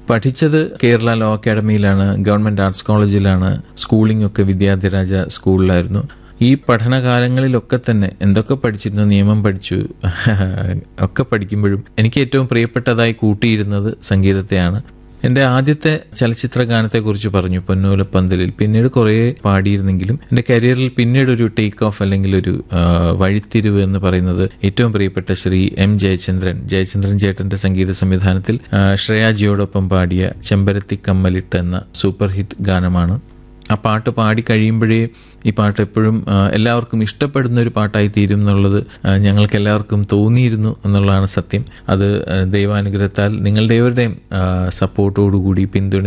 പഠിച്ചത് കേരള ലോ അക്കാഡമിയിലാണ് government arts കോളേജിലാണ് സ്കൂളിംഗ് ഒക്കെ വിദ്യാധിരാജ സ്കൂളിലായിരുന്നു ഈ പഠനകാലങ്ങളിലൊക്കെ തന്നെ എന്തൊക്കെ പഠിച്ചിരുന്നു നിയമം പഠിച്ചു ഒക്കെ പഠിക്കുമ്പോഴും എനിക്ക് ഏറ്റവും പ്രിയപ്പെട്ടതായി കൂട്ടിയിരുന്നത് സംഗീതത്തെയാണ് എൻ്റെ ആദ്യത്തെ ചലച്ചിത്ര ഗാനത്തെക്കുറിച്ച് പറഞ്ഞു പൊന്നോലപ്പന്തലിൽ പിന്നീട് കുറേ പാടിയിരുന്നെങ്കിലും എൻ്റെ കരിയറിൽ പിന്നീട് ഒരു ടേക്ക് ഓഫ് അല്ലെങ്കിൽ ഒരു ആ, വഴിത്തിരിവ് എന്ന് പറയുന്നത് ഏറ്റവും പ്രിയപ്പെട്ട ശ്രീ എം ജയചന്ദ്രൻ ജയചന്ദ്രൻ ചേട്ടൻ്റെ സംഗീത സംവിധാനത്തിൽ ആ, ശ്രേയാജിയോടൊപ്പം പാടിയ ചെമ്പരത്തി കമ്മലിട്ട് എന്ന സൂപ്പർ ഹിറ്റ് ഗാനമാണ് ആ പാട്ട് പാടി കഴിയുമ്പോഴേ ഈ പാട്ട് എപ്പോഴും ആ, എല്ലാവർക്കും ഇഷ്ടപ്പെടുന്ന ഒരു പാട്ടായി തീരും എന്നുള്ളത് ആ, ഞങ്ങൾക്ക് എല്ലാവർക്കും തോന്നിയിരുന്നു എന്നുള്ളതാണ് സത്യം അത് ആ, ദൈവാനുഗ്രഹത്താൽ നിങ്ങളുടെ ഏവരുടെയും സപ്പോർട്ടോടുകൂടി പിന്തുണ